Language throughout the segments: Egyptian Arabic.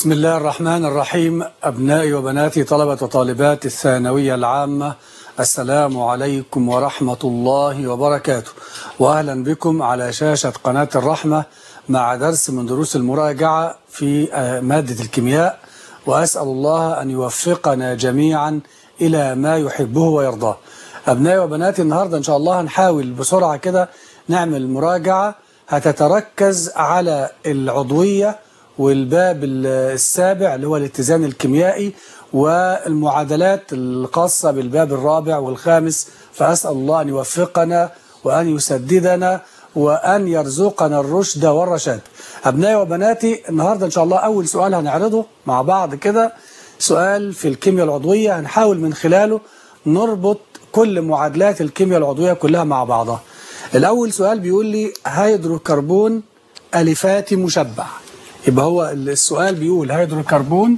بسم الله الرحمن الرحيم أبنائي وبناتي طلبة وطالبات الثانوية العامة السلام عليكم ورحمة الله وبركاته وأهلا بكم على شاشة قناة الرحمة مع درس من دروس المراجعة في مادة الكيمياء وأسأل الله أن يوفقنا جميعا إلى ما يحبه ويرضاه أبنائي وبناتي النهاردة إن شاء الله هنحاول بسرعة كده نعمل مراجعة هتتركز على العضوية والباب السابع اللي هو الاتزان الكيميائي والمعادلات الخاصة بالباب الرابع والخامس فأسأل الله أن يوفقنا وأن يسددنا وأن يرزقنا الرشد والرشاد أبنائي وبناتي النهاردة إن شاء الله أول سؤال هنعرضه مع بعض كده سؤال في الكيمياء العضوية هنحاول من خلاله نربط كل معادلات الكيمياء العضوية كلها مع بعضها الأول سؤال بيقول لي هيدروكربون ألفاتي مشبع يبقى هو السؤال بيقول هيدروكربون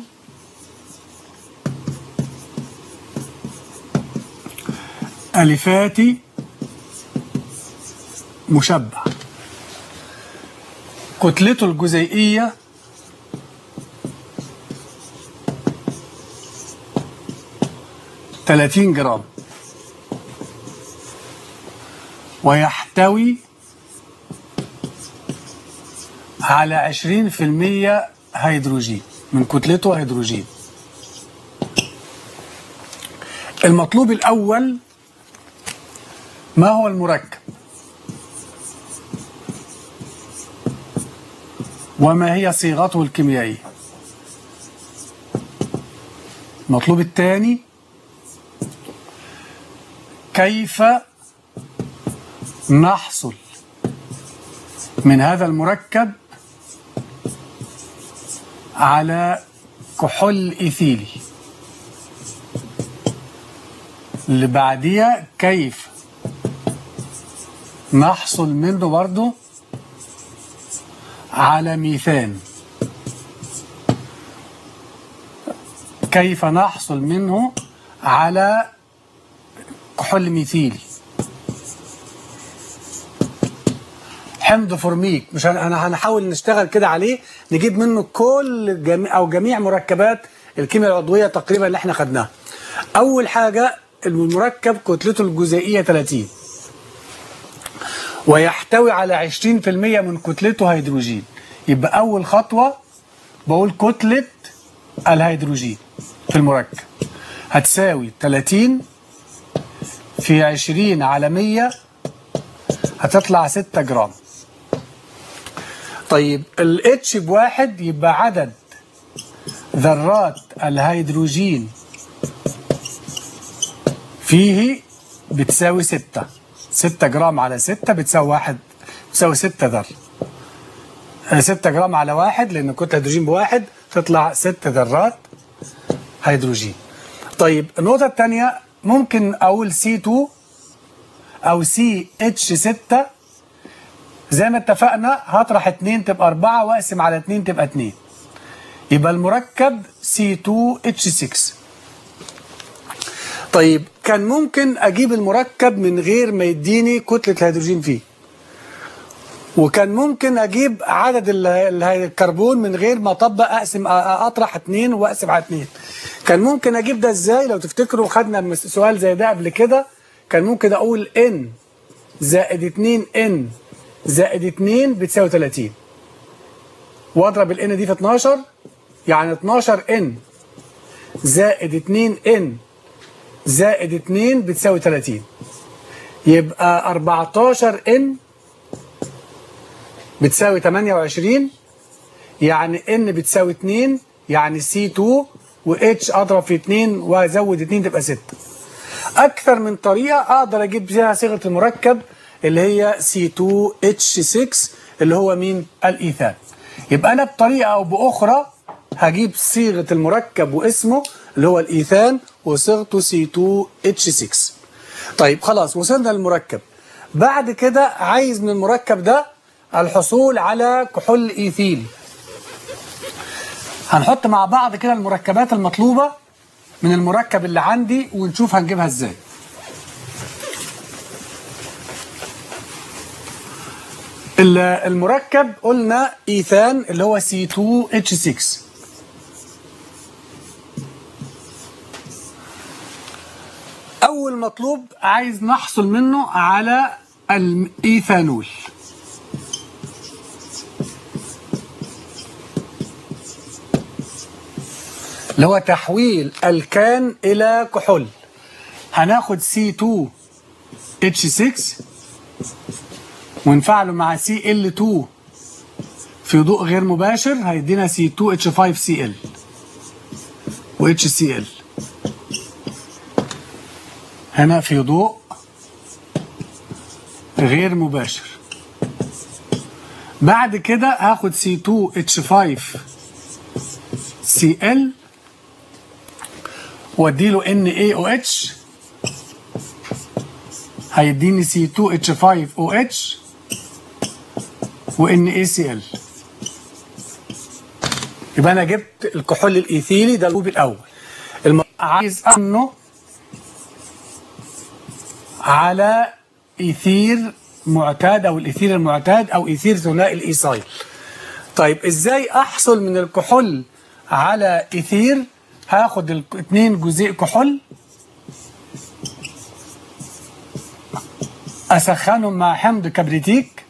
ألفاتي مشبع كتلته الجزيئية تلاتين جرام ويحتوي على عشرين في المية هيدروجين من كتلته هيدروجين المطلوب الأول ما هو المركب وما هي صيغته الكيميائية المطلوب الثاني كيف نحصل من هذا المركب على كحول إيثيلي اللي بعديها كيف نحصل منه برضه على ميثان كيف نحصل منه على كحول ميثيلي حمض فورميك مش انا هنحاول نشتغل كده عليه نجيب منه كل جميع او جميع مركبات الكيمياء العضويه تقريبا اللي احنا خدناها اول حاجه المركب كتلته الجزيئيه 30 ويحتوي على 20% من كتلته هيدروجين يبقى اول خطوه بقول كتله الهيدروجين في المركب هتساوي 30 في 20 على 100 هتطلع 6 جرام طيب ال H بواحد يبقى عدد ذرات الهيدروجين فيه بتساوي 6 6 جرام على 6 بتساوي واحد بتساوي 6 ذر 6 جرام على واحد لأن كتلة الهيدروجين بواحد تطلع 6 ذرات هيدروجين طيب النقطة الثانية ممكن أقول C2 أو CH6 زي ما اتفقنا هطرح 2 تبقى 4 واقسم على 2 تبقى 2 يبقى المركب C2H6 طيب كان ممكن اجيب المركب من غير ما يديني كتلة الهيدروجين فيه وكان ممكن اجيب عدد الكربون من غير ما اطبق اقسم اطرح 2 واقسم على 2 كان ممكن اجيب ده ازاي لو تفتكروا خدنا سؤال زي ده قبل كده كان ممكن اقول N زائد 2 N زائد 2 بتساوي 30 واضرب ال N دي في 12 يعني 12 N زائد 2 N زائد 2 بتساوي 30 يبقى 14 N بتساوي 28 يعني N بتساوي 2 يعني C2 و H اضرب في 2 وازود 2 تبقى 6 اكثر من طريقه اقدر اجيب بيها صيغه المركب اللي هي C2H6 اللي هو مين الايثان يبقى انا بطريقه او باخرى هجيب صيغه المركب واسمه اللي هو الايثان وصيغته C2H6 طيب خلاص وصلنا للمركب بعد كده عايز من المركب ده الحصول على كحول ايثيلي هنحط مع بعض كده المركبات المطلوبه من المركب اللي عندي ونشوف هنجيبها ازاي المركب قلنا ايثان اللي هو C2H6 أول مطلوب عايز نحصل منه على الإيثانول اللي هو تحويل الكان إلى كحول هناخد C2H6 ونفعله مع Cl2 في ضوء غير مباشر هيدينا C2H5Cl و HCl هنا في ضوء غير مباشر بعد كده هاخد C2H5Cl واديله NaOH هيديني C2H5OH و NaCl يبقى انا جبت الكحول الايثيلي ده الجروب الاول الم... عايز انه على ايثير معتاد او الايثير المعتاد او ايثير ثنائي الايثايل طيب ازاي احصل من الكحول على ايثير هاخد الاثنين جزيء كحول اسخنهم مع حمض كبريتيك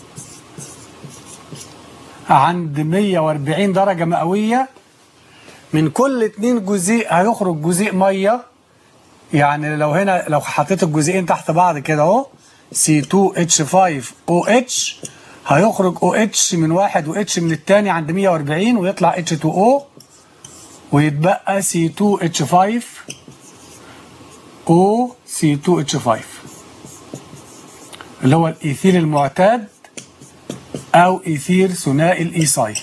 عند 140 درجة مئوية من كل اتنين جزيء هيخرج جزيء مية يعني لو هنا لو حطيت الجزئين تحت بعض كده اهو C2H5OH هيخرج OH من واحد وH من التاني عند 140 ويطلع H2O ويتبقى C2H5O C2H5 اللي هو الإيثير المعتاد أو إيثير ثنائي الإيثايل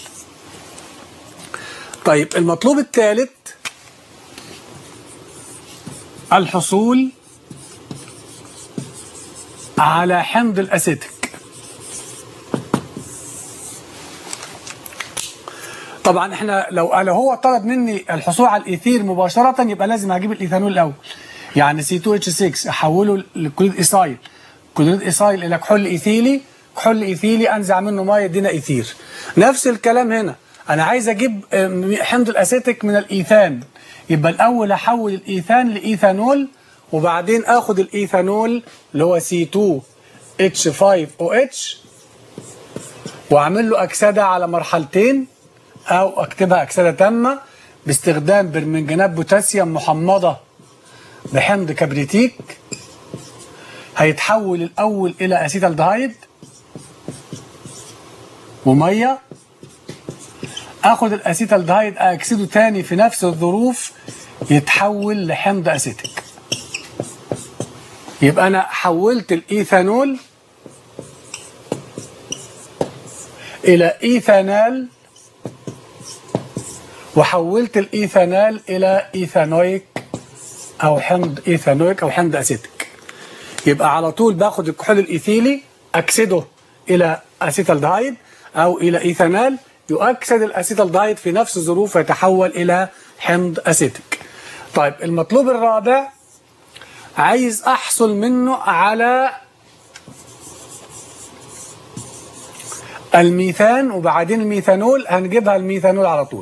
طيب المطلوب الثالث الحصول على حمض الأسيتيك طبعا احنا لو لو هو طلب مني الحصول على الايثير مباشره يبقى لازم اجيب الايثانول الاول يعني C2H6 احوله لكلوريد ايثايل كلوريد ايثايل الى كحول ايثيلي كحول ايثيلي انزع منه ميه يدينا ايثير نفس الكلام هنا انا عايز اجيب حمض الاسيتيك من الايثان يبقى الاول احول الايثان لايثانول وبعدين اخد الايثانول اللي هو C2H5OH واعمل له اكسده على مرحلتين او اكتبها اكسده تامه باستخدام برمنجانات بوتاسيوم محمضه بحمض كبريتيك هيتحول الاول الى اسيتالدهايد وميه اخد الاسيتالدهايد اكسده تاني في نفس الظروف يتحول لحمض اسيتيك يبقى انا حولت الايثانول الى ايثانال وحولت الايثانال الى ايثانويك او حمض ايثانويك او حمض اسيتيك يبقى على طول باخد الكحول الايثيلي اكسده الى اسيتالدهايد او الى ايثانال يؤكسد الاسيتالدهايد في نفس الظروف ويتحول الى حمض اسيتيك طيب المطلوب الرابع عايز احصل منه على الميثان وبعدين الميثانول هنجيبها الميثانول على طول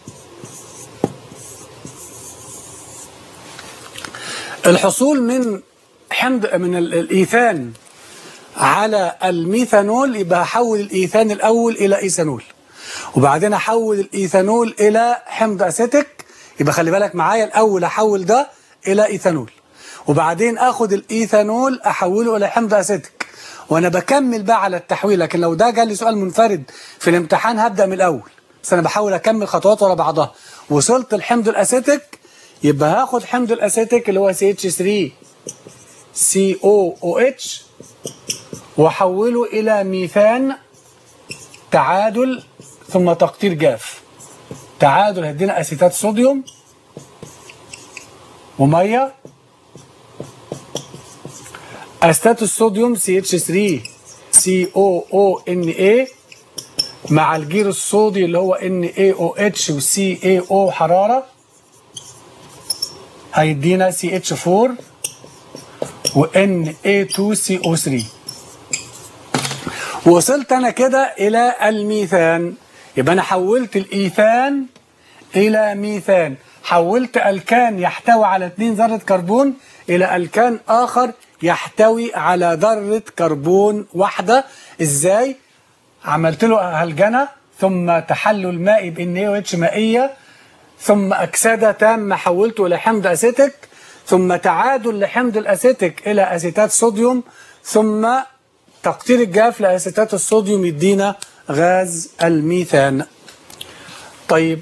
الحصول من حمض من الايثان على الميثانول يبقى هحول الايثان الاول الى ايثانول وبعدين احول الايثانول الى حمض اسيتيك يبقى خلي بالك معايا الاول احول ده الى ايثانول وبعدين اخد الايثانول احوله الى حمض اسيتيك وانا بكمل بقى على التحويل لكن لو ده جالي سؤال منفرد في الامتحان هبدا من الاول بس انا بحاول اكمل خطوات ورا بعضها وصلت الحمض الاسيتيك يبقى هاخد حمض الاسيتيك اللي هو CH3 COOH واحوله الى ميثان تعادل ثم تقطير جاف تعادل هيدينا اسيتات صوديوم وميه اسيتات الصوديوم CH3 COONA مع الجير الصودي اللي هو NaOH و CaO حراره هيدينا CH4 و Na2CO3 وصلت انا كده الى الميثان يبقى انا حولت الايثان إلى ميثان حولت ألكان يحتوي على اثنين ذرة كربون إلى ألكان آخر يحتوي على ذرة كربون واحدة إزاي؟ عملت له هلجنة ثم تحلل مائي بان اتش مائية ثم أكسدة تامة حولته إلى حمض أسيتيك ثم تعادل لحمض الأسيتيك إلى أسيتات صوديوم ثم تقطير الجاف لأسيتات الصوديوم يدينا غاز الميثان طيب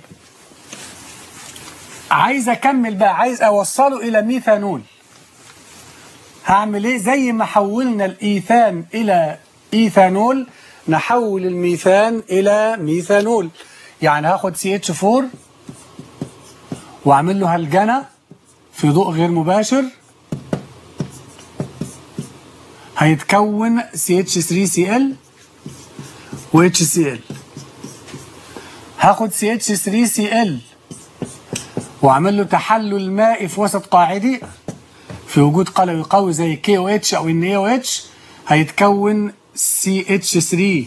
عايز أكمل بقى عايز أوصله إلى ميثانول هعمل إيه زي ما حولنا الإيثان إلى إيثانول نحول الميثان إلى ميثانول يعني هاخد CH4 واعمل له هلجنة في ضوء غير مباشر هيتكون CH3Cl و HCl هاخد CH3Cl واعمل له تحلل مائي في وسط قاعدي في وجود قلوي قوي زي KOH او NaOH هيتكون CH3OH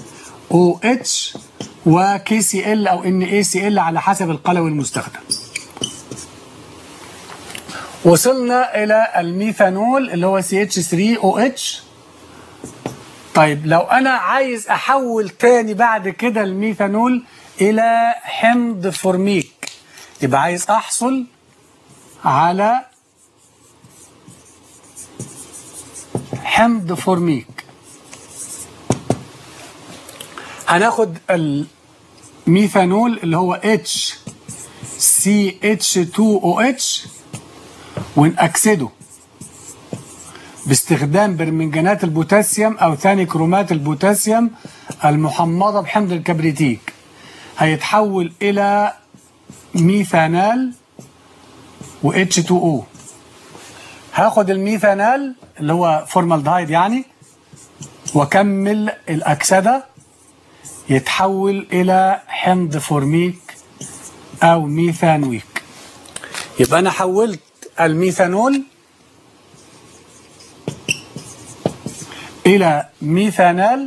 و KCl او NaCl على حسب القلوي المستخدم وصلنا إلى الميثانول اللي هو CH3OH طيب لو أنا عايز أحول تاني بعد كده الميثانول إلى حمض فورميك يبقى عايز أحصل على حمض فورميك هناخد الميثانول اللي هو HCH2OH ونأكسده باستخدام برمنجانات البوتاسيوم أو ثاني كرومات البوتاسيوم المحمضة بحمض الكبريتيك هيتحول إلى ميثانال و H2O هاخد الميثانال اللي هو فورمالدهايد يعني واكمل الأكسدة يتحول إلى حمض فورميك أو ميثانويك يبقى أنا حولت الميثانول إلى ميثانال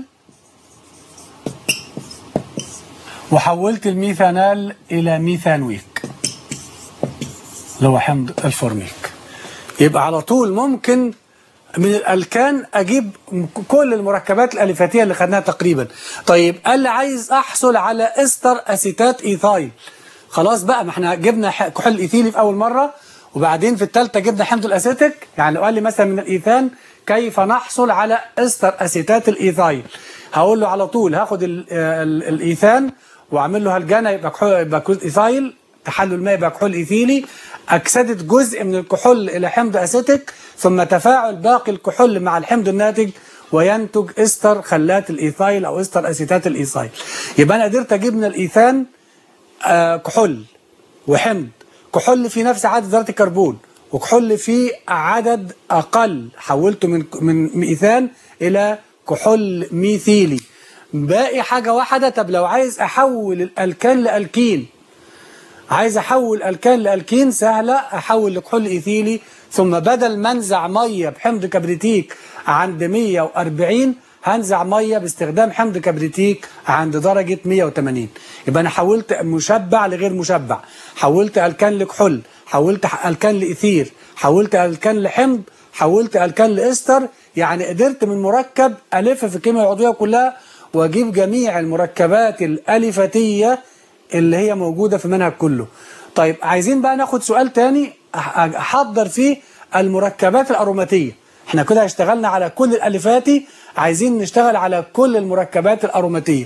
وحولت الميثانال إلى ميثانويك اللي هو حمض الفورميك يبقى على طول ممكن من الألكان أجيب كل المركبات الألفاتية اللي خدناها تقريبا طيب قال لي عايز أحصل على إستر أسيتات إيثايل خلاص بقى ما احنا جبنا كحول إيثيلي في أول مرة وبعدين في الثالثة جبنا حمض الأسيتيك يعني لو قال لي مثلا من الإيثان كيف نحصل على إستر أسيتات الإيثايل هقول له على طول هاخد ال ال الإيثان واعمل له هلجنة يبقى كحول يبقى إيثايل تحلل ماء يبقى كحول إيثيلي أكسدت جزء من الكحول إلى حمض أسيتيك ثم تفاعل باقي الكحول مع الحمض الناتج وينتج استر خلات الإيثايل أو استر أسيتات الإيثايل يبقى أنا قدرت أجيب من الإيثان آه كحول وحمض كحول في نفس عدد ذرات الكربون وكحول في عدد أقل حولته من من ميثان إلى كحول ميثيلي باقي حاجة واحدة طب لو عايز أحول الألكان لألكين عايز احول الكان لالكين سهله احول لكحول ايثيلي ثم بدل ما انزع ميه بحمض كبريتيك عند 140 هنزع ميه باستخدام حمض كبريتيك عند درجه 180 يبقى انا حولت مشبع لغير مشبع حولت الكان لكحول حولت الكان لايثير حولت الكان لحمض حولت الكان لاستر يعني قدرت من مركب الف في الكيمياء العضويه كلها واجيب جميع المركبات الالفتيه اللي هي موجودة في المنهج كله طيب عايزين بقى ناخد سؤال تاني احضر فيه المركبات الأروماتية احنا كده اشتغلنا على كل الألفاتي عايزين نشتغل على كل المركبات الأروماتية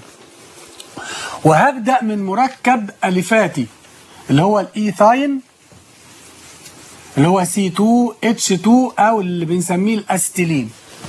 وهبدأ من مركب ألفاتي اللي هو الإيثاين اللي هو C2H2 أو اللي بنسميه الأستيلين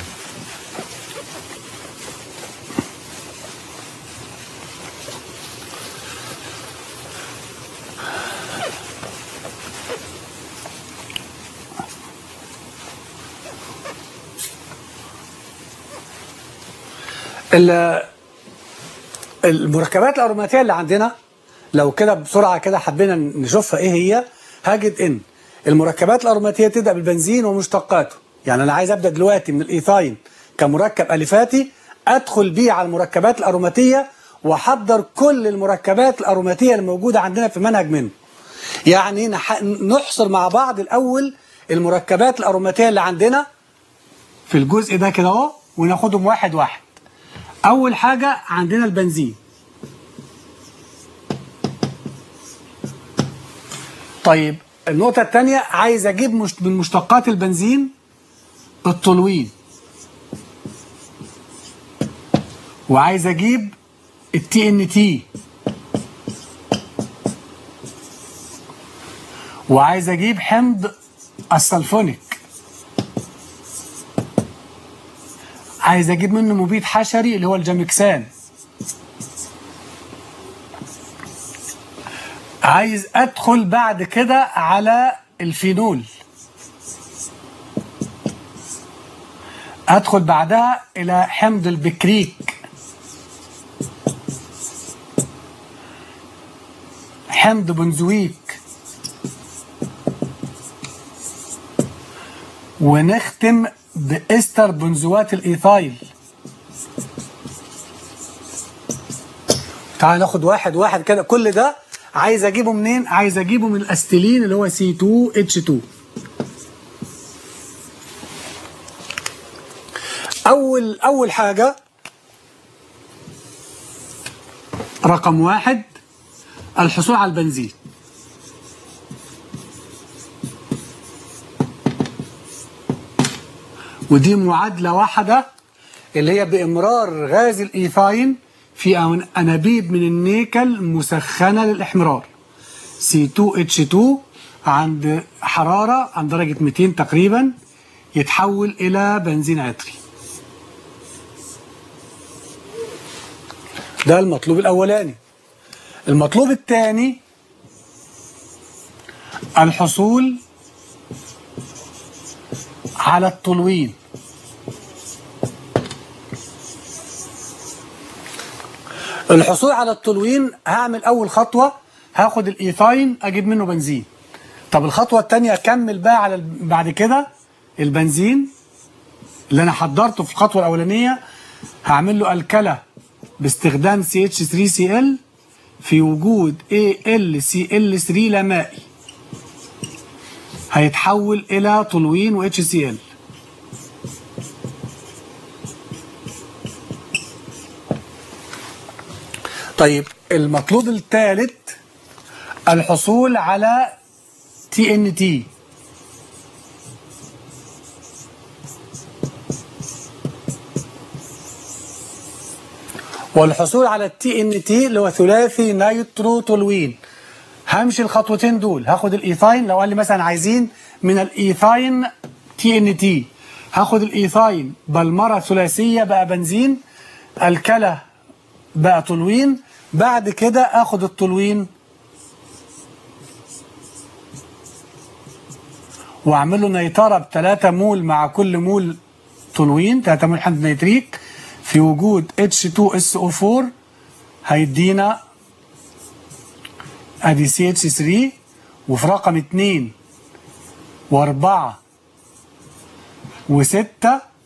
المركبات الأروماتية اللي عندنا لو كده بسرعة كده حبينا نشوفها إيه هي هجد إن المركبات الأروماتية تبدأ بالبنزين ومشتقاته يعني أنا عايز أبدأ دلوقتي من الإيثاين كمركب ألفاتي أدخل بيه على المركبات الأروماتية واحضر كل المركبات الاروماتيه الموجوده عندنا في المنهج منه يعني نح- نحصر مع بعض الاول المركبات الاروماتيه اللي عندنا في الجزء ده كده اهو وناخدهم واحد واحد اول حاجه عندنا البنزين طيب النقطة الثانية عايز أجيب مش من مشتقات البنزين التولوين وعايز أجيب التي ان تي وعايز أجيب حمض السلفونيك عايز أجيب منه مبيد حشري اللي هو الجامكسان عايز ادخل بعد كده على الفينول ادخل بعدها الى حمض البكريك حمض بنزويك ونختم باستر بنزوات الايثايل تعال ناخد واحد واحد كده كل ده عايز اجيبه منين عايز اجيبه من الاستيلين اللي هو C2H2 اول اول حاجه رقم واحد الحصول على البنزين ودي معادلة واحدة اللي هي بإمرار غاز الإيثاين في أن- أنابيب من النيكل مسخنة للإحمرار C2H2 عند حرارة عند درجة 200 تقريبا يتحول إلى بنزين عطري ده المطلوب الأولاني المطلوب الثاني الحصول على التولوين الحصول على التولوين هعمل اول خطوه هاخد الايثاين اجيب منه بنزين طب الخطوه الثانيه اكمل بقى على ال- بعد كده البنزين اللي انا حضرته في الخطوه الاولانيه هعمل له الكله باستخدام CH3Cl في وجود AlCl3 لا مائي هيتحول الى تولوين و HCl طيب المطلوب الثالث الحصول على تي ان تي والحصول على التي ان تي اللي هو ثلاثي نيترو تولوين همشي الخطوتين دول هاخد الايثاين لو قال لي مثلا عايزين من الايثاين تي ان تي هاخد الايثاين بالمره ثلاثيه بقى بنزين الكلى بقى تولوين بعد كده اخد التولوين واعمل له نيتره ب 3 مول مع كل مول تولوين 3 مول حمض نيتريك في وجود H2SO4 هيدينا ادي CH3 وفي رقم 2 و4 و6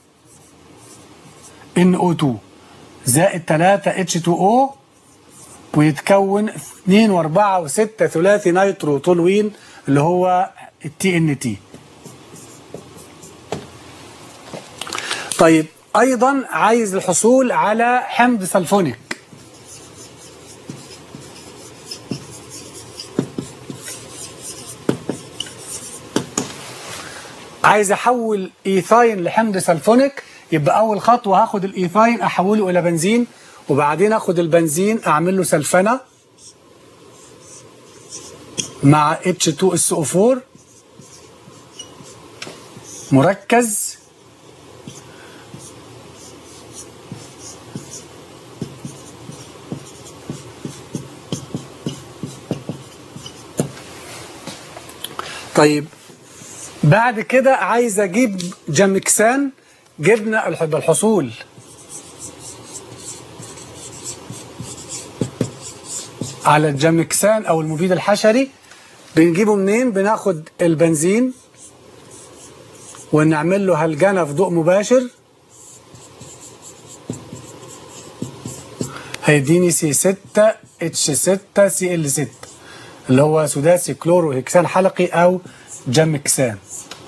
NO2 زائد 3 H2O ويتكون 2 و4 و6 ثلاثي نيترو تولوين اللي هو التي ان تي طيب ايضا عايز الحصول على حمض سلفونيك عايز احول ايثاين لحمض سلفونيك يبقى اول خطوه هاخد الايثاين احوله الى بنزين وبعدين اخد البنزين اعمل له سلفنه مع H2SO4 مركز طيب بعد كده عايز اجيب جامكسان جبنا الح- الحصول على الجامكسان او المبيد الحشري بنجيبه منين بناخد البنزين ونعمل له هلجنه في ضوء مباشر هيديني سي 6 اتش 6 سي ال 6 اللي هو سداسي كلورو هكسان حلقي او جامكسان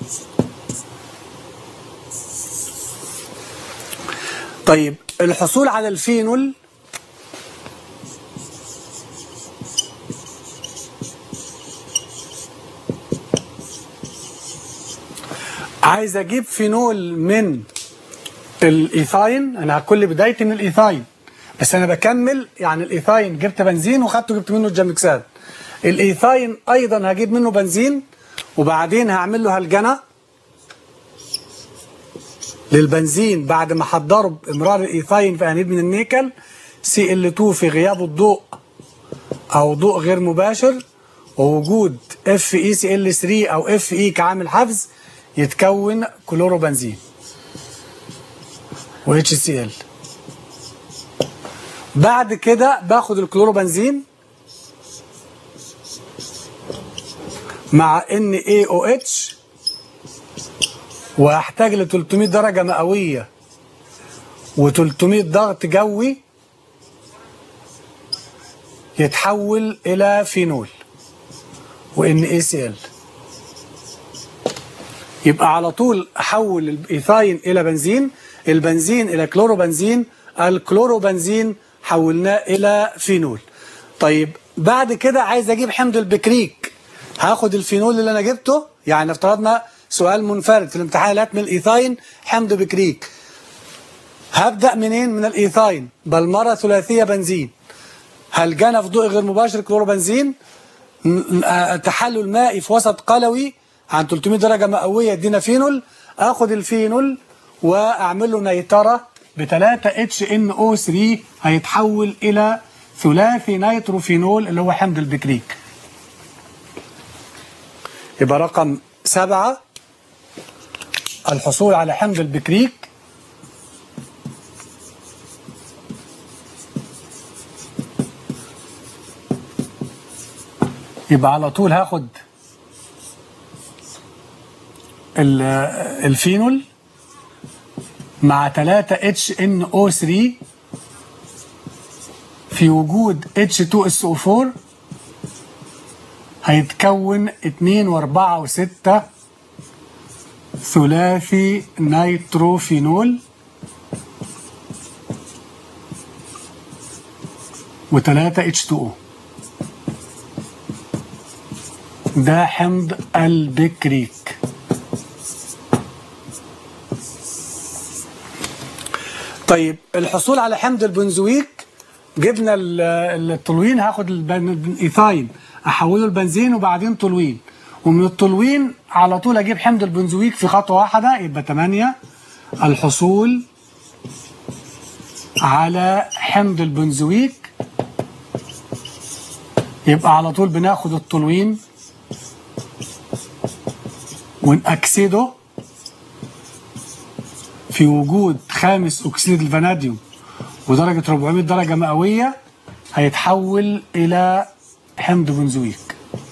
طيب الحصول على الفينول عايز اجيب فينول من الايثاين انا كل بدايتي من الايثاين بس انا بكمل يعني الايثاين جبت بنزين وخدته جبت منه الجامكسان الايثاين ايضا هجيب منه بنزين وبعدين هعمل له هلجنه للبنزين بعد ما احضره بامرار الايثاين في انيد من النيكل سي ال 2 في غياب الضوء او ضوء غير مباشر ووجود اف اي سي ال 3 او اف اي كعامل حفز يتكون كلورو بنزين و اتش سي ال بعد كده باخد الكلورو بنزين مع ان اي او اتش واحتاج ل 300 درجه مئويه و300 ضغط جوي يتحول الى فينول وان اي سي ال يبقى على طول احول الايثاين الى بنزين البنزين الى كلوروبنزين الكلوروبنزين حولناه الى فينول طيب بعد كده عايز اجيب حمض البكريك هاخد الفينول اللي انا جبته يعني افترضنا سؤال منفرد في الامتحانات من الايثاين حمض بكريك هبدا منين من الايثاين بالمره ثلاثيه بنزين هلجنه في ضوء غير مباشر كلوروبنزين تحلل مائي في وسط قلوي عن 300 درجه مئويه يدينا فينول اخد الفينول واعمل له نيتره ب 3 اتش ان او 3 هيتحول الى ثلاثي نيتروفينول اللي هو حمض البكريك يبقى رقم سبعة الحصول على حمض البكريك يبقى على طول هاخد الفينول مع 3 اتش ان او 3 في وجود H2SO4 هيتكون 2 و4 و6 ثلاثي نيتروفينول و3 H2O ده حمض البكريك طيب الحصول على حمض البنزويك جبنا التولوين هاخد الايثاين احوله لبنزين وبعدين تولوين ومن التولوين على طول اجيب حمض البنزويك في خطوه واحده يبقى 8 الحصول على حمض البنزويك يبقى على طول بناخد التولوين ونأكسده في وجود خامس أكسيد الفاناديوم ودرجة 400 درجة مئوية هيتحول إلى حمض بنزويك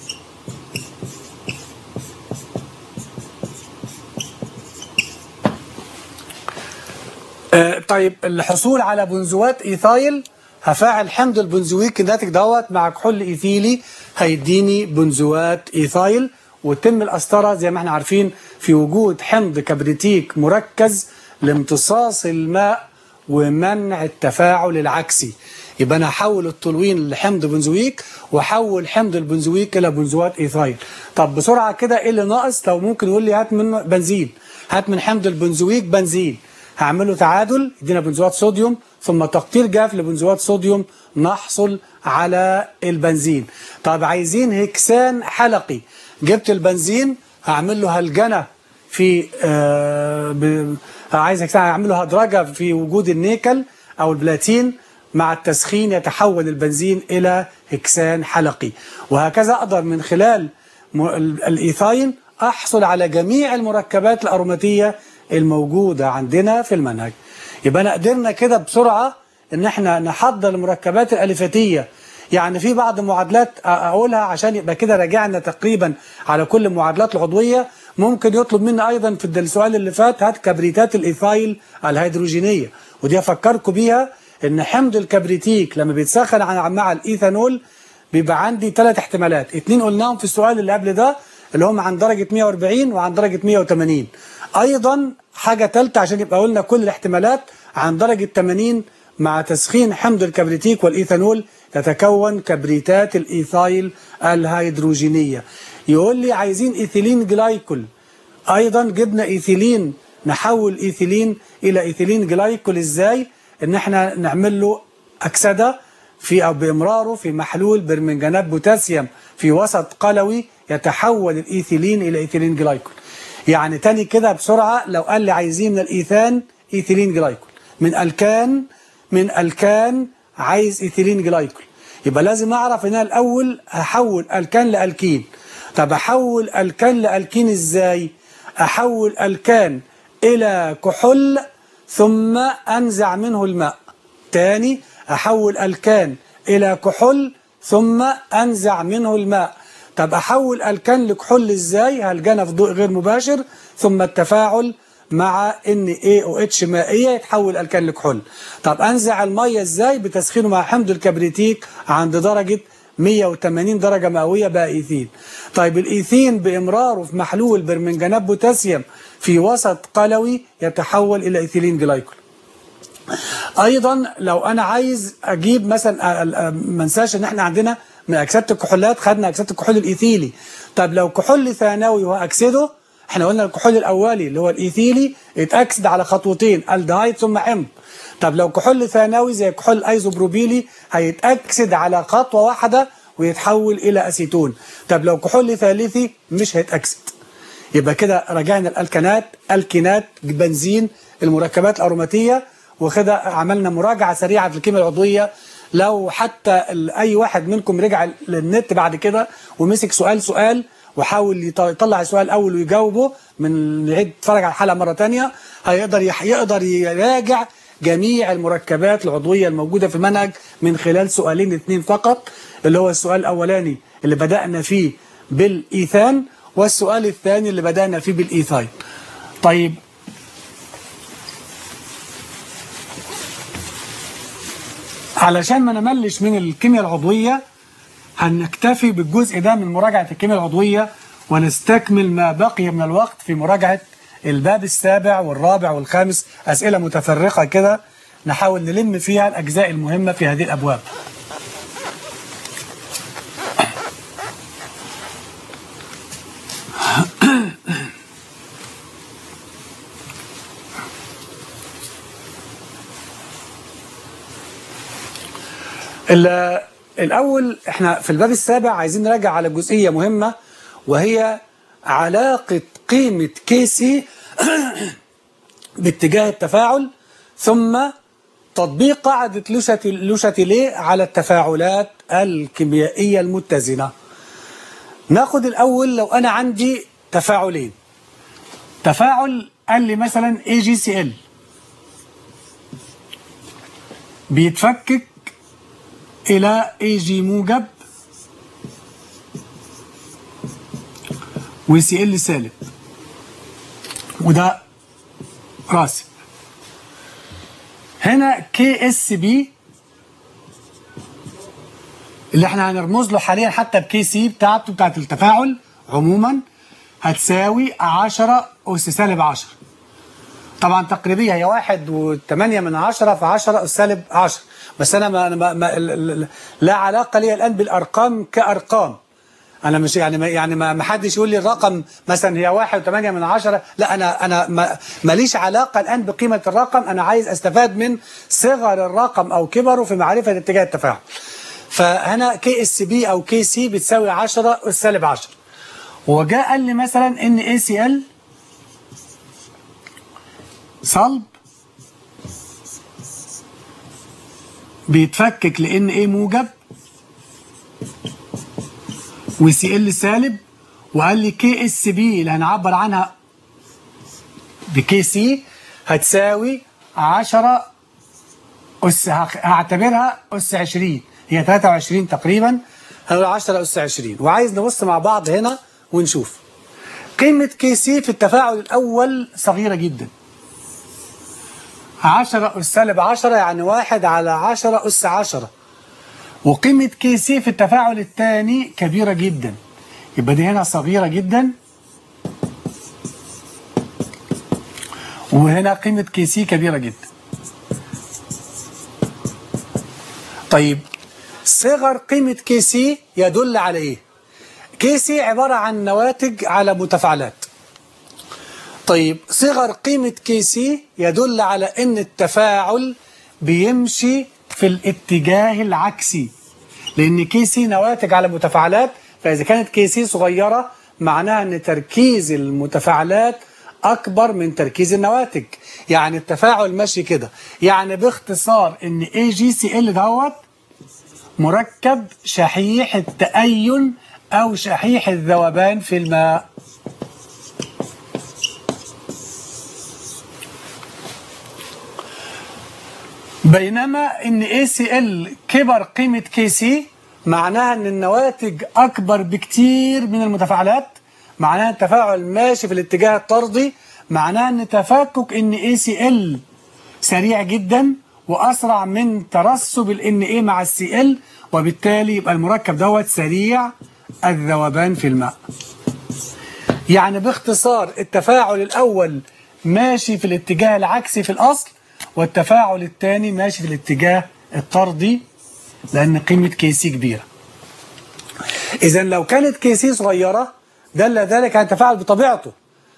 آه طيب الحصول على بنزوات ايثايل هفاعل حمض البنزويك الناتج دوت مع كحول ايثيلي هيديني بنزوات ايثايل وتم القسطره زي ما احنا عارفين في وجود حمض كبريتيك مركز لامتصاص الماء ومنع التفاعل العكسي يبقى انا احول التولوين لحمض بنزويك واحول حمض البنزويك الى بنزوات ايثايل طب بسرعه كده ايه اللي ناقص لو ممكن يقول لي هات منه بنزين هات من حمض البنزويك بنزين هعمله تعادل يدينا بنزوات صوديوم ثم تقطير جاف لبنزوات صوديوم نحصل على البنزين طب عايزين هكسان حلقي جبت البنزين هعمل له هلجنه في آه ب... عايز هكسان هعمل له هدرجه في وجود النيكل او البلاتين مع التسخين يتحول البنزين الى هكسان حلقي وهكذا اقدر من خلال الايثاين احصل على جميع المركبات الاروماتيه الموجوده عندنا في المنهج يبقى أنا قدرنا كده بسرعه ان احنا نحضر المركبات الاليفاتيه يعني في بعض معادلات اقولها عشان يبقى كده راجعنا تقريبا على كل المعادلات العضويه ممكن يطلب منا ايضا في السؤال اللي فات هات كبريتات الايثايل الهيدروجينيه ودي افكركم بيها ان حمض الكبريتيك لما بيتسخن عن- مع الايثانول بيبقى عندي ثلاث احتمالات اتنين قلناهم في السؤال اللي قبل ده اللي هم عن درجة 140 وعن درجة 180 ايضا حاجة ثالثة عشان يبقى قلنا كل الاحتمالات عن درجة 80 مع تسخين حمض الكبريتيك والايثانول تتكون كبريتات الايثايل الهيدروجينية يقول لي عايزين ايثيلين جلايكول ايضا جبنا ايثيلين نحول ايثيلين الى ايثيلين جلايكول ازاي ان احنا نعمل له اكسده في او بامراره في محلول برمنجانات بوتاسيوم في وسط قلوي يتحول الايثيلين الى ايثيلين جلايكول يعني تاني كده بسرعه لو قال لي عايزين من الايثان ايثيلين جلايكول من الكان من الكان عايز ايثيلين جلايكول يبقى لازم اعرف ان انا الاول هحول الكان لالكين طب احول الكان لالكين ازاي احول الكان الى كحول ثم انزع منه الماء تاني احول الكان الى كحول ثم انزع منه الماء طب احول الكان لكحول ازاي هلجنه في ضوء غير مباشر ثم التفاعل مع ان اي او اتش مائيه يتحول الكان لكحول طب انزع الميه ازاي بتسخينه مع حمض الكبريتيك عند درجه 180 درجة مئوية بقى إيثين طيب الإيثين بإمراره في محلول برمنجانات بوتاسيوم في وسط قلوي يتحول إلى إيثيلين جلايكول ايضا لو انا عايز اجيب مثلا أ- أ- ما انساش ان احنا عندنا من اكسده الكحولات خدنا اكسده الكحول الايثيلي طب لو كحول ثانوي واكسده احنا قلنا الكحول الاولي اللي هو الايثيلي اتاكسد على خطوتين الدهايد ثم حمض طب لو كحول ثانوي زي كحول الايزوبروبيلي هيتاكسد على خطوه واحده ويتحول الى اسيتون طب لو كحول ثالثي مش هيتاكسد يبقى كده راجعنا الالكانات الكينات بنزين المركبات الاروماتيه وكده عملنا مراجعه سريعه في الكيمياء العضويه لو حتى ال- اي واحد منكم رجع للنت بعد كده ومسك سؤال سؤال وحاول يط- يطلع السؤال الاول ويجاوبه من يعيد يتفرج على الحلقه مره ثانيه هيقدر يح- يقدر يراجع جميع المركبات العضويه الموجوده في المنهج من خلال سؤالين اثنين فقط اللي هو السؤال الاولاني اللي بدانا فيه بالايثان والسؤال الثاني اللي بدانا فيه بالايثاين طيب علشان ما نملش من الكيمياء العضوية هنكتفي بالجزء ده من مراجعة الكيمياء العضوية ونستكمل ما بقي من الوقت في مراجعة الباب السابع والرابع والخامس أسئلة متفرقة كده نحاول نلم فيها الأجزاء المهمة في هذه الأبواب ال- الأول احنا في الباب السابع عايزين نراجع على جزئية مهمة وهي علاقة قيمة كيسي باتجاه التفاعل ثم تطبيق قاعدة لوشاتي- لوشاتيليه على التفاعلات الكيميائية المتزنة ناخد الأول لو أنا عندي تفاعلين تفاعل قال لي مثلا AgCl بيتفكك إلى AG موجب وسي ال سالب وده راسب هنا كي اس بي اللي احنا هنرمز له حاليا حتى بكي سي بتاعته بتاعت التفاعل عموما هتساوي 10 أس سالب 10 طبعا تقريبية هي واحد وثمانية من عشرة في عشرة أس سالب عشرة بس أنا ما, ما, ما ال- ال- لا علاقة لي الآن بالأرقام كأرقام أنا مش يعني ما يعني ما ما حدش يقول لي الرقم مثلا هي واحد وثمانية من عشرة لا أنا أنا ما ماليش علاقة الآن بقيمة الرقم أنا عايز أستفاد من صغر الرقم أو كبره في معرفة اتجاه التفاعل فهنا كي اس بي أو كي سي بتساوي 10 أس سالب 10 وجاء قال لي مثلا ان اي سي ال صلب بيتفكك لان ايه موجب وسي ال سالب وقال لي كي اس بي اللي هنعبر عنها بكي سي هتساوي 10 أس هخ- هعتبرها أس 20 هي 23 تقريبا هنقول 10 أس 20 وعايز نبص مع بعض هنا ونشوف قيمة كي سي في التفاعل الأول صغيرة جدا 10 أس سالب 10 يعني 1 على 10 أس 10 وقيمة كي سي في التفاعل الثاني كبيرة جدا يبقى دي هنا صغيرة جدا وهنا قيمة كي سي كبيرة جدا طيب صغر قيمة كي سي يدل على ايه كي سي عبارة عن نواتج على متفاعلات طيب صغر قيمة كي سي يدل على ان التفاعل بيمشي في الاتجاه العكسي لان كي سي نواتج على متفاعلات فاذا كانت كي سي صغيرة معناها ان تركيز المتفاعلات اكبر من تركيز النواتج يعني التفاعل ماشي كده يعني باختصار ان اي جي سي ال دوت مركب شحيح التأين او شحيح الذوبان في الماء بينما ان اي سي ال كبر قيمة كي سي معناها ان النواتج اكبر بكتير من المتفاعلات معناها التفاعل ماشي في الاتجاه الطردي معناها ان تفكك ان اي سي ال سريع جدا واسرع من ترسب الان اي مع السي ال وبالتالي يبقى المركب دوت سريع الذوبان في الماء يعني باختصار التفاعل الاول ماشي في الاتجاه العكسي في الاصل والتفاعل الثاني ماشي في الاتجاه الطردي لان قيمه كي سي كبيره اذا لو كانت كي سي صغيره دل ذلك على التفاعل بطبيعته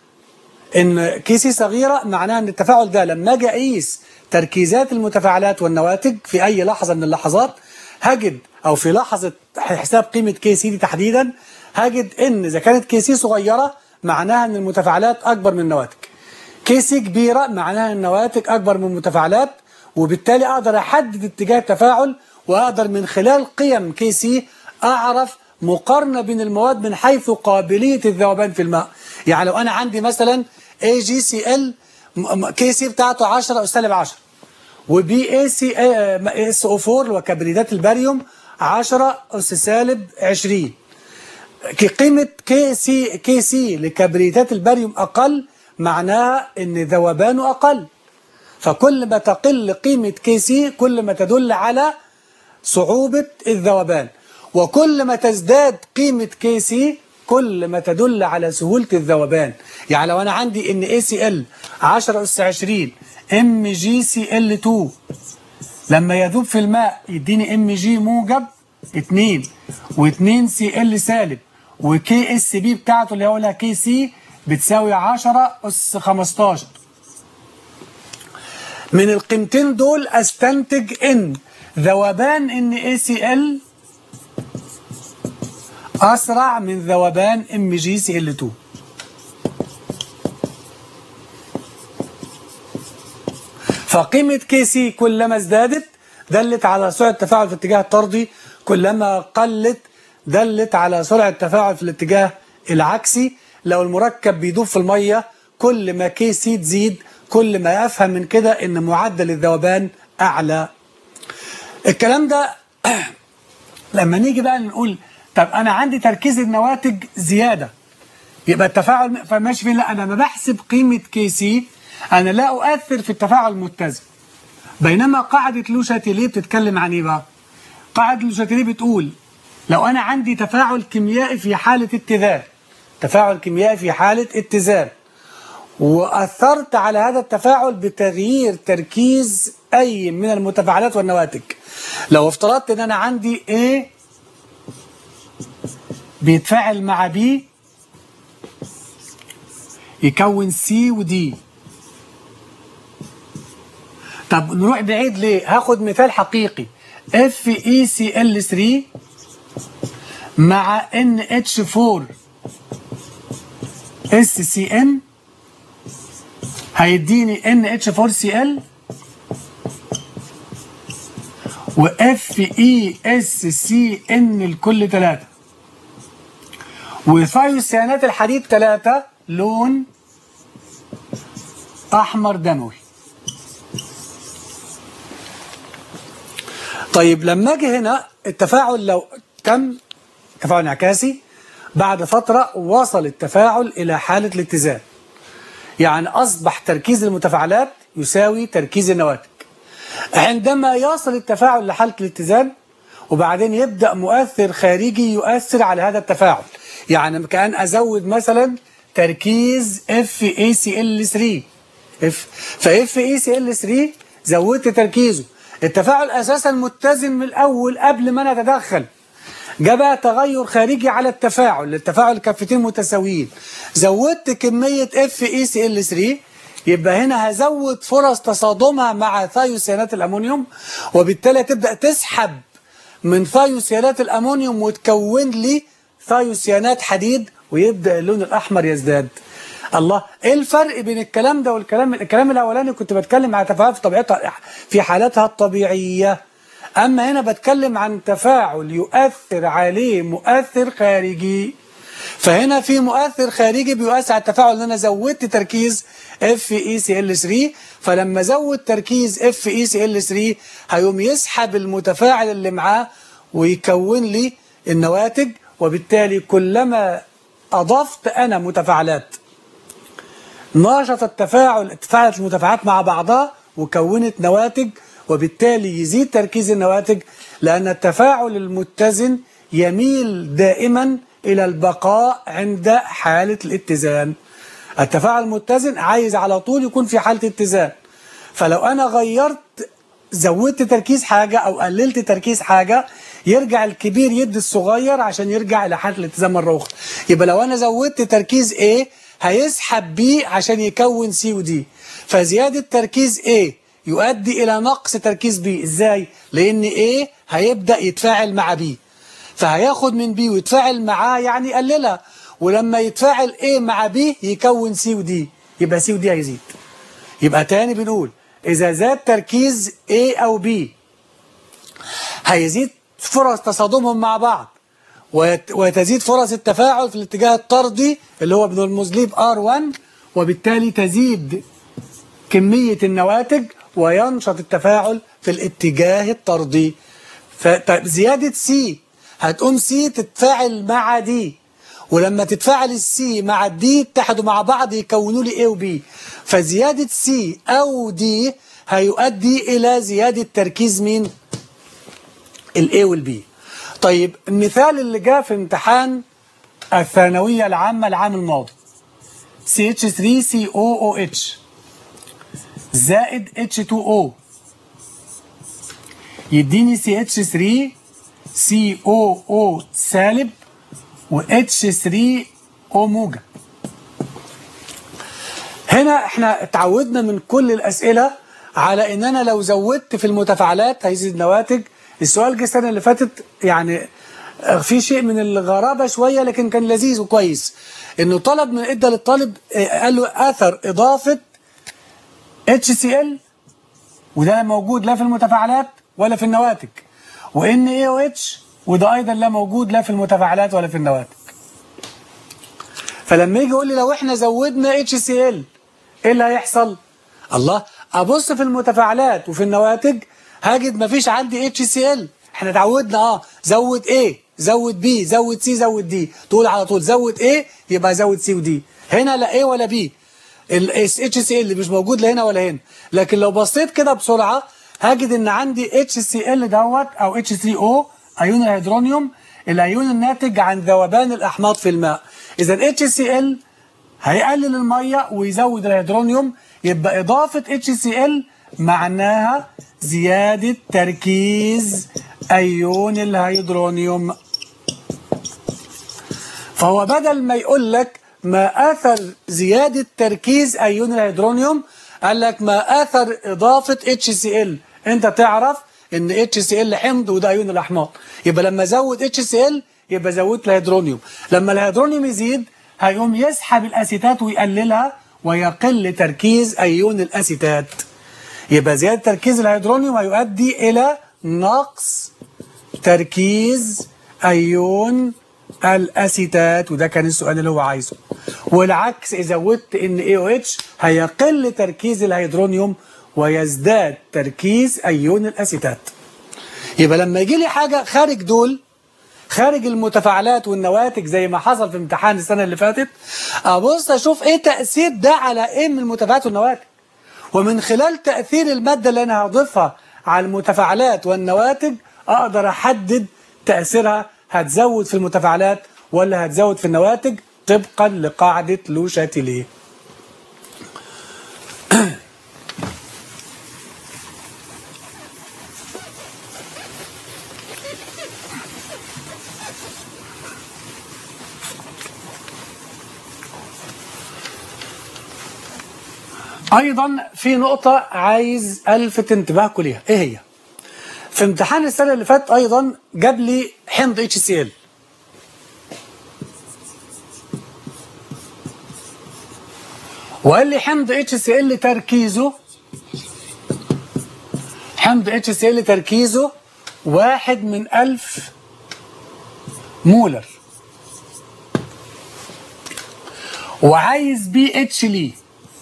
ان كي سي صغيره معناها ان التفاعل ده لما اجي اقيس تركيزات المتفاعلات والنواتج في اي لحظه من اللحظات هجد او في لحظه حساب قيمه كي سي دي تحديدا هجد ان اذا كانت كي سي صغيره معناها ان المتفاعلات اكبر من النواتج كي سي كبيره معناها ان النواتج اكبر من المتفاعلات وبالتالي اقدر احدد اتجاه التفاعل واقدر من خلال قيم كي سي اعرف مقارنه بين المواد من حيث قابليه الذوبان في الماء يعني لو انا عندي مثلا اي جي سي ال كي سي بتاعته 10 اس سالب 10 وبي اي سي اس او 4 اللي هو كبريتات الباريوم 10 اس سالب 20 قيمه كي سي كي سي لكبريتات الباريوم اقل معناها ان ذوبانه اقل فكل ما تقل قيمه كي سي كل ما تدل على صعوبه الذوبان وكل ما تزداد قيمه كي سي كل ما تدل على سهولة الذوبان يعني لو أنا عندي إن اي سي ال 10 أس 20 ام جي سي ال 2 لما يذوب في الماء يديني ام جي موجب 2 و2 سي ال سالب وكي اس بي بتاعته اللي هو لها كي سي بتساوي 10 أس 15 من القيمتين دول استنتج ان ذوبان ان اي سي ال أسرع من ذوبان ام جي سي ال 2 فقيمة كي سي كلما ازدادت دلت على سرعة التفاعل في الاتجاه الطردي كلما قلت دلت على سرعة التفاعل في الاتجاه العكسي لو المركب بيدوب في المية كل ما كي سي تزيد كل ما أفهم من كده إن معدل الذوبان أعلى الكلام ده لما نيجي بقى نقول طب انا عندي تركيز النواتج زياده يبقى التفاعل فماشي فين لا انا لما بحسب قيمه كي سي انا لا اؤثر في التفاعل المتزن بينما قاعده لو شاتيليه بتتكلم عن ايه بقى قاعده لو شاتيليه بتقول لو انا عندي تفاعل كيميائي في حاله اتزان تفاعل كيميائي في حاله اتزان واثرت على هذا التفاعل بتغيير تركيز اي من المتفاعلات والنواتج لو افترضت ان انا عندي A بيتفاعل مع بي يكون سي ودي طب نروح بعيد ليه هاخد مثال حقيقي اف اي سي ال 3 مع ان اتش 4 اس سي ان هيديني ان اتش 4 سي ال واف اي اس سي ان لكل ثلاثه وثيوسيانات الحديد ثلاثة لون أحمر دموي طيب لما أجي هنا التفاعل لو تم تفاعل انعكاسي بعد فترة وصل التفاعل إلى حالة الاتزان يعني أصبح تركيز المتفاعلات يساوي تركيز النواتج عندما يصل التفاعل لحالة الاتزان وبعدين يبدأ مؤثر خارجي يؤثر على هذا التفاعل يعني كأن أزود مثلا تركيز FaCl3 اف ف FaCl3 زودت تركيزه التفاعل أساسا متزن من الأول قبل ما أنا أتدخل جاء بقى تغير خارجي على التفاعل التفاعل كفتين متساويين زودت كمية FeCl3 يبقى هنا هزود فرص تصادمها مع ثايوسيانات الأمونيوم وبالتالي تبدأ تسحب من ثايوسيانات الأمونيوم وتكون لي ثايوسيانات حديد ويبدأ اللون الأحمر يزداد الله ايه الفرق بين الكلام ده والكلام الكلام الاولاني كنت بتكلم على تفاعل في طبيعتها في حالاتها الطبيعيه اما هنا بتكلم عن تفاعل يؤثر عليه مؤثر خارجي فهنا في مؤثر خارجي بيؤثر على التفاعل ان انا زودت تركيز FeCl3 فلما زود تركيز FeCl3 هيقوم يسحب المتفاعل اللي معاه ويكون لي النواتج وبالتالي كلما أضفت أنا متفاعلات نشط التفاعل تفاعلت المتفاعلات مع بعضها وكونت نواتج وبالتالي يزيد تركيز النواتج لأن التفاعل المتزن يميل دائما إلى البقاء عند حالة الاتزان التفاعل المتزن عايز على طول يكون في حالة اتزان فلو أنا غيرت زودت تركيز حاجة أو قللت تركيز حاجة يرجع الكبير يدي الصغير عشان يرجع إلى حالة الاتزان مرة أخرى يبقى لو أنا زودت تركيز A هيسحب B عشان يكون C و D فزيادة تركيز A يؤدي إلى نقص تركيز B إزاي؟ لأن A هيبدأ يتفاعل مع B فهياخد من B ويتفاعل معاه يعني يقللها ولما يتفاعل A مع B يكون C و D يبقى C و D هيزيد يبقى تاني بنقول إذا زاد تركيز A أو B هيزيد فرص تصادمهم مع بعض وتزيد فرص التفاعل في الاتجاه الطردي اللي هو بنرمز ليه R1 وبالتالي تزيد كمية النواتج وينشط التفاعل في الاتجاه الطردي فزيادة C هتقوم C تتفاعل مع D ولما تتفاعل السي مع الدي يتحدوا مع بعض يكونوا لي A و B فزيادة C أو D هيؤدي إلى زيادة تركيز مين؟ ال A وال B طيب المثال اللي جاء في امتحان الثانوية العامة العام الماضي CH3COOH زائد H2O يديني CH3 COO سالب و H3 O موجب هنا احنا اتعودنا من كل الأسئلة على ان انا لو زودت في المتفاعلات هيزيد نواتج السؤال جه السنة اللي فاتت يعني في شيء من الغرابة شوية لكن كان لذيذ وكويس انه طلب من ادى للطالب قال له اثر اضافة HCl وده موجود لا في المتفاعلات ولا في النواتج وان AOH وده ايضا لا موجود لا في المتفاعلات ولا في النواتج فلما يجي يقول لي لو احنا زودنا HCl ايه اللي هيحصل الله ابص في المتفاعلات وفي النواتج هجد مفيش عندي HCl احنا اتعودنا اه زود A زود B زود C زود D تقول على طول زود A يبقى زود C و D هنا لا A ولا B ال HCl اللي مش موجود لا هنا ولا هنا لكن لو بصيت كده بسرعة هجد ان عندي HCl دوت او H3O ايون الهيدرونيوم الايون الناتج عن ذوبان الاحماض في الماء اذا HCl هيقلل المية ويزود الهيدرونيوم يبقى اضافة HCl معناها زيادة تركيز أيون الهيدرونيوم فهو بدل ما يقول لك ما أثر زيادة تركيز أيون الهيدرونيوم قال لك ما أثر إضافة HCl أنت تعرف إن HCl حمض وده أيون الأحماض يبقى لما زود HCl يبقى زودت الهيدرونيوم لما الهيدرونيوم يزيد هيقوم يسحب الأسيتات ويقللها ويقل تركيز أيون الأسيتات يبقى زيادة تركيز الهيدرونيوم هيؤدي إلى نقص تركيز أيون الأسيتات وده كان السؤال اللي هو عايزه والعكس إذا زودت إن AOH هيقل تركيز الهيدرونيوم ويزداد تركيز أيون الأسيتات يبقى لما يجي لي حاجة خارج دول خارج المتفاعلات والنواتج زي ما حصل في امتحان السنة اللي فاتت أبص أشوف إيه تأثير ده على إيه من المتفاعلات والنواتج ومن خلال تأثير المادة اللي أنا هضيفها على المتفاعلات والنواتج أقدر أحدد تأثيرها هتزود في المتفاعلات ولا هتزود في النواتج طبقا لقاعدة لو شاتيليه ايضا في نقطة عايز الفت انتباهكم ليها ايه هي في امتحان السنة اللي فات ايضا جاب لي حمض اتش سي ال وقال لي حمض اتش سي ال تركيزه حمض اتش سي ال تركيزه واحد من ألف مولر وعايز بي اتش ليه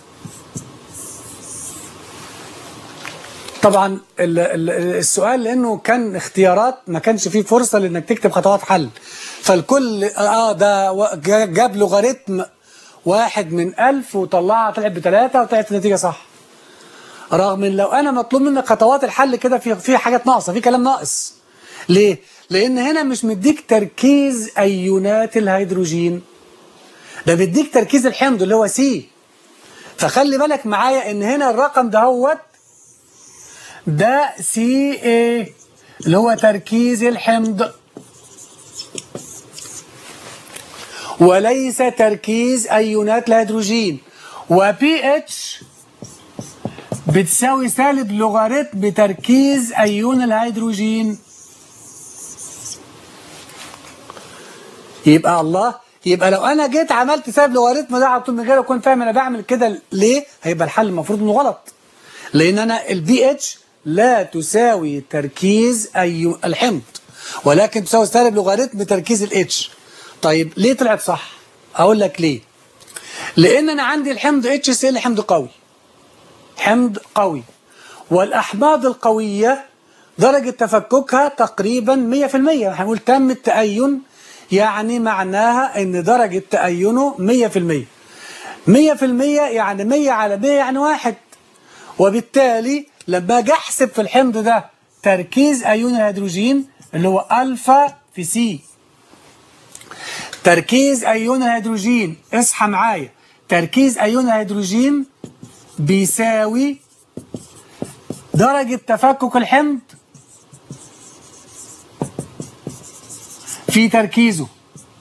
طبعا ال- ال- السؤال لانه كان اختيارات ما كانش فيه فرصه لانك تكتب خطوات حل فالكل اه ده و- جا- جاب لوغاريتم واحد من ألف وطلعها طلعت بثلاثة وطلعت النتيجة صح رغم ان لو انا مطلوب منك خطوات الحل كده في في حاجات ناقصه في كلام ناقص ليه لان هنا مش مديك تركيز ايونات الهيدروجين ده بيديك تركيز الحمض اللي هو سي فخلي بالك معايا ان هنا الرقم ده هوت ده سي اي اللي هو تركيز الحمض وليس تركيز ايونات الهيدروجين وبي اتش بتساوي سالب لوغاريتم تركيز ايون الهيدروجين يبقى الله يبقى لو انا جيت عملت سالب لوغاريتم ده على طول من غير اكون فاهم انا بعمل كده ليه هيبقى الحل المفروض انه غلط لان انا البي اتش لا تساوي تركيز اي الحمض ولكن تساوي سالب لوغاريتم تركيز الاتش طيب ليه طلعت صح اقول لك ليه لان انا عندي الحمض اتش سي ال حمض قوي حمض قوي والاحماض القويه درجه تفككها تقريبا 100% هنقول تم التأين يعني معناها ان درجه تأينه 100% 100% يعني 100 على 100 يعني واحد وبالتالي لما اجي احسب في الحمض ده تركيز ايون الهيدروجين اللي هو الفا في سي تركيز ايون الهيدروجين اصحى معايا تركيز ايون الهيدروجين بيساوي درجة تفكك الحمض في تركيزه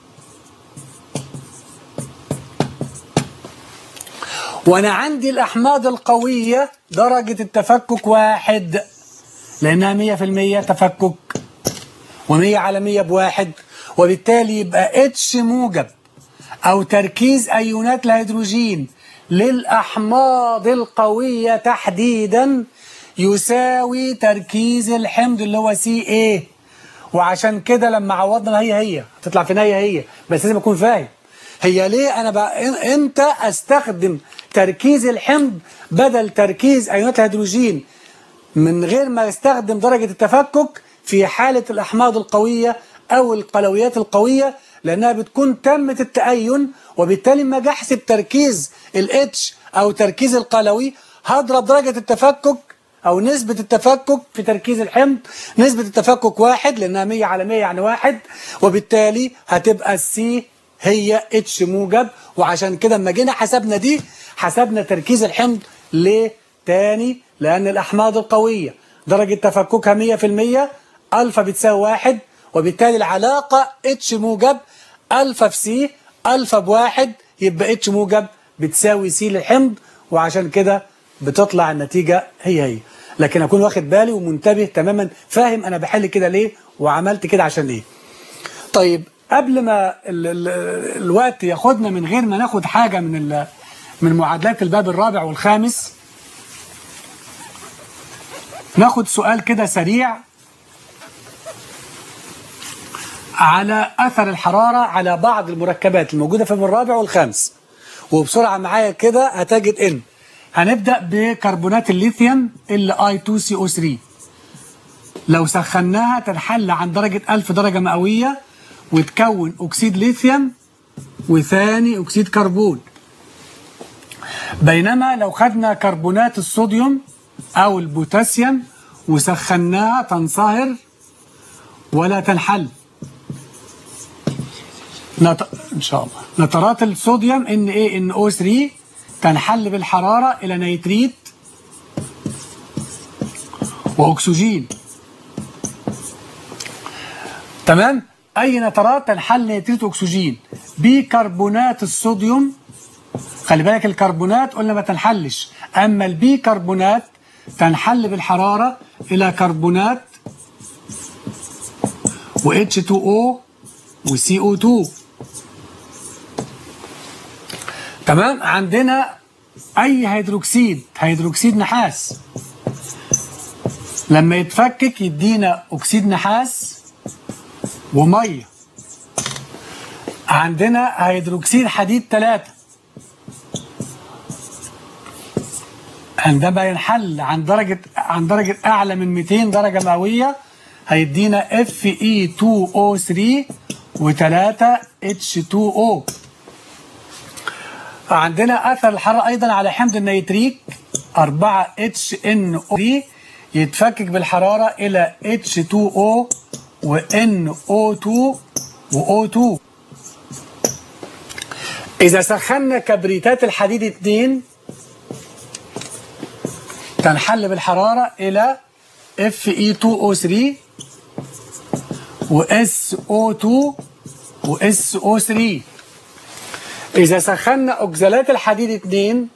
وانا عندي الاحماض القوية درجة التفكك واحد لانها مية في المية تفكك ومية على مية بواحد وبالتالي يبقى اتش موجب او تركيز ايونات الهيدروجين للاحماض القوية تحديدا يساوي تركيز الحمض اللي هو سي ايه وعشان كده لما عوضنا هي هي هتطلع في نهاية هي بس لازم اكون فاهم هي ليه انا بقى امتى استخدم تركيز الحمض بدل تركيز ايونات الهيدروجين من غير ما يستخدم درجة التفكك في حالة الأحماض القوية أو القلويات القوية لأنها بتكون تمت التأين وبالتالي ما أجي أحسب تركيز الاتش أو تركيز القلوي هضرب درجة التفكك أو نسبة التفكك في تركيز الحمض نسبة التفكك واحد لأنها 100 على 100 يعني واحد وبالتالي هتبقى السي هي اتش موجب وعشان كده لما جينا حسبنا دي حسبنا تركيز الحمض ليه تاني لأن الأحماض القوية درجة تفككها 100% ألفا بتساوي واحد وبالتالي العلاقة اتش موجب ألفا في سي ألفا بواحد يبقى اتش موجب بتساوي سي للحمض وعشان كده بتطلع النتيجة هي هي لكن أكون واخد بالي ومنتبه تماما فاهم أنا بحل كده ليه وعملت كده عشان إيه طيب قبل ما ال ال الوقت ياخدنا من غير ما ناخد حاجة من ال من معادلات الباب الرابع والخامس ناخد سؤال كده سريع على أثر الحرارة على بعض المركبات الموجودة في الباب الرابع والخامس وبسرعة معايا كده هتجد إن هنبدأ بكربونات الليثيوم ال I2CO3 لو سخناها تنحل عن درجة 1000 درجة مئوية وتكون أكسيد ليثيوم وثاني أكسيد كربون بينما لو خدنا كربونات الصوديوم أو البوتاسيوم وسخناها تنصهر ولا تنحل نط... إن شاء الله نترات الصوديوم ان ايه ان او 3 تنحل بالحرارة إلى نيتريت وأكسجين تمام أي نترات تنحل نيتريت وأكسجين بيكربونات الصوديوم خلي بالك الكربونات قلنا ما تنحلش أما البيكربونات تنحل بالحرارة إلى كربونات و H2O و CO2 تمام عندنا أي هيدروكسيد هيدروكسيد نحاس لما يتفكك يدينا أكسيد نحاس ومية عندنا هيدروكسيد حديد 3 عندما ينحل عن درجة عن درجة أعلى من 200 درجة مئوية هيدينا Fe2O3 و3 H2O عندنا أثر الحرارة أيضا على حمض النيتريك 4 HNO3 يتفكك بالحرارة إلى H2O و NO2 و O2 إذا سخنا كبريتات الحديد 2 تنحل بالحرارة إلى Fe2O3 و SO2 و SO3 إذا سخنا أكزالات الحديد 2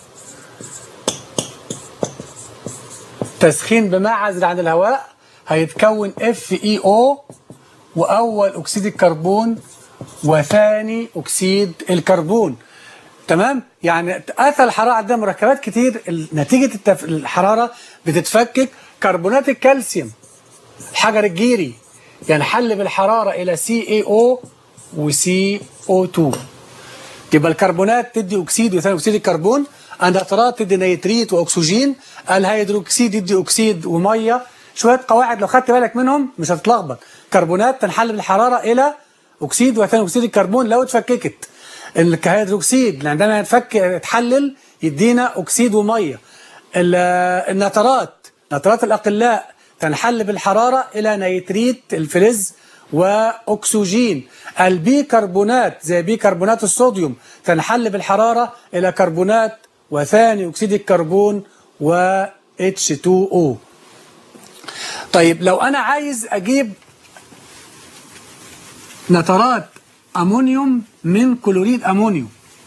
تسخين بماء عازل عن الهواء هيتكون FeO وأول أكسيد الكربون وثاني أكسيد الكربون تمام يعني اثر الحراره عندنا مركبات كتير نتيجه التف... الحراره بتتفكك كربونات الكالسيوم الحجر الجيري ينحل يعني بالحراره الى CaO و CO2 يبقى الكربونات تدي اكسيد وثاني اكسيد الكربون النترات تدي نيتريت واكسجين الهيدروكسيد يدي اكسيد وميه شويه قواعد لو خدت بالك منهم مش هتتلخبط كربونات تنحل بالحراره الى اكسيد وثاني اكسيد الكربون لو اتفككت الهيدروكسيد عندما يتفك يتحلل يدينا اكسيد وميه النترات نترات الاقلاء تنحل بالحراره الى نيتريت الفلز واكسجين البيكربونات زي بيكربونات الصوديوم تنحل بالحراره الى كربونات وثاني اكسيد الكربون و H2O طيب لو انا عايز اجيب نترات امونيوم من كلوريد امونيوم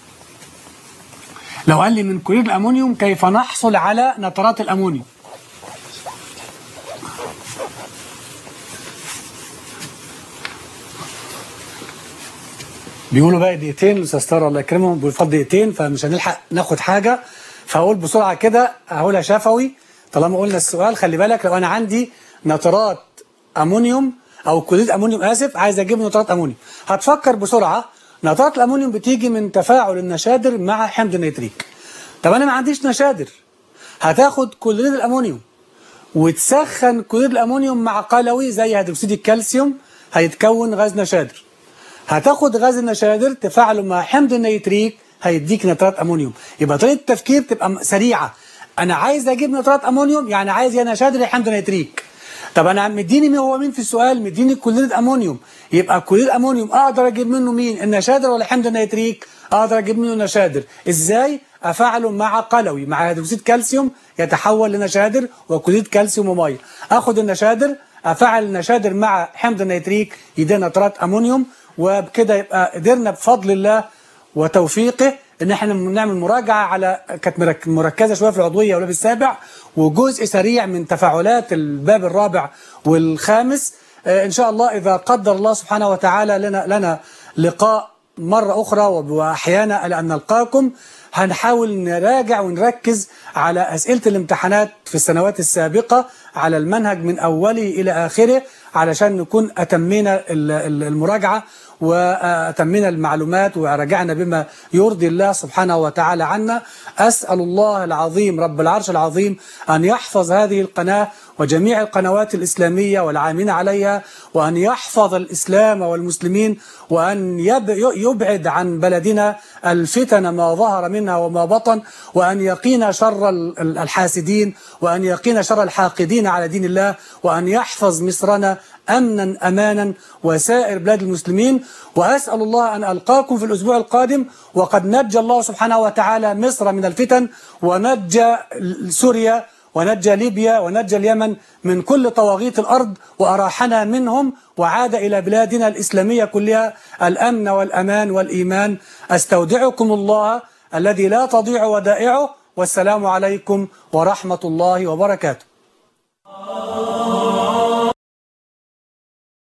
لو قال لي من كلوريد الامونيوم كيف نحصل على نترات الامونيوم بيقولوا بقى دقيقتين الاستاذ طارق الله يكرمهم بيفضل دقيقتين فمش هنلحق ناخد حاجه فهقول بسرعه كده هقولها شفوي طالما قلنا السؤال خلي بالك لو انا عندي نترات امونيوم او كلوريد امونيوم اسف عايز اجيب نترات امونيوم هتفكر بسرعه نترات الامونيوم بتيجي من تفاعل النشادر مع حمض النيتريك طب انا ما عنديش نشادر هتاخد كلوريد الامونيوم وتسخن كلوريد الامونيوم مع قلوي زي هيدروكسيد الكالسيوم هيتكون غاز نشادر هتاخد غاز النشادر تفاعله مع حمض النيتريك هيديك نترات امونيوم يبقى طريقه التفكير تبقى سريعه انا عايز اجيب نترات امونيوم يعني عايز يا نشادر يا حمض نيتريك طب انا مديني مين هو مين في السؤال مديني كلوريد امونيوم يبقى كلوريد امونيوم اقدر اجيب منه مين النشادر ولا حمض النيتريك اقدر اجيب منه نشادر ازاي افعله مع قلوي مع هيدروكسيد كالسيوم يتحول لنشادر وكلوريد كالسيوم وميه اخد النشادر افعل النشادر مع حمض النيتريك يدينا نترات امونيوم وبكده يبقى قدرنا بفضل الله وتوفيقه ان احنا نعمل مراجعه على كانت مركزه شويه في العضويه والباب السابع وجزء سريع من تفاعلات الباب الرابع والخامس ان شاء الله اذا قدر الله سبحانه وتعالى لنا لنا لقاء مره اخرى واحيانا الى ان نلقاكم هنحاول نراجع ونركز على اسئله الامتحانات في السنوات السابقه على المنهج من اوله الى اخره علشان نكون اتمينا المراجعه وأتمنا المعلومات ورجعنا بما يرضي الله سبحانه وتعالى عنا أسأل الله العظيم رب العرش العظيم أن يحفظ هذه القناة وجميع القنوات الإسلامية والعاملين عليها وأن يحفظ الإسلام والمسلمين وأن يبعد عن بلدنا الفتن ما ظهر منها وما بطن وأن يقينا شر الحاسدين وأن يقينا شر الحاقدين على دين الله وأن يحفظ مصرنا أمنا أمانا وسائر بلاد المسلمين وأسأل الله أن ألقاكم في الأسبوع القادم وقد نجى الله سبحانه وتعالى مصر من الفتن ونجى سوريا ونجى ليبيا ونجى اليمن من كل طواغيت الأرض وأراحنا منهم وعاد إلى بلادنا الإسلامية كلها الأمن والأمان والإيمان أستودعكم الله الذي لا تضيع ودائعه والسلام عليكم ورحمة الله وبركاته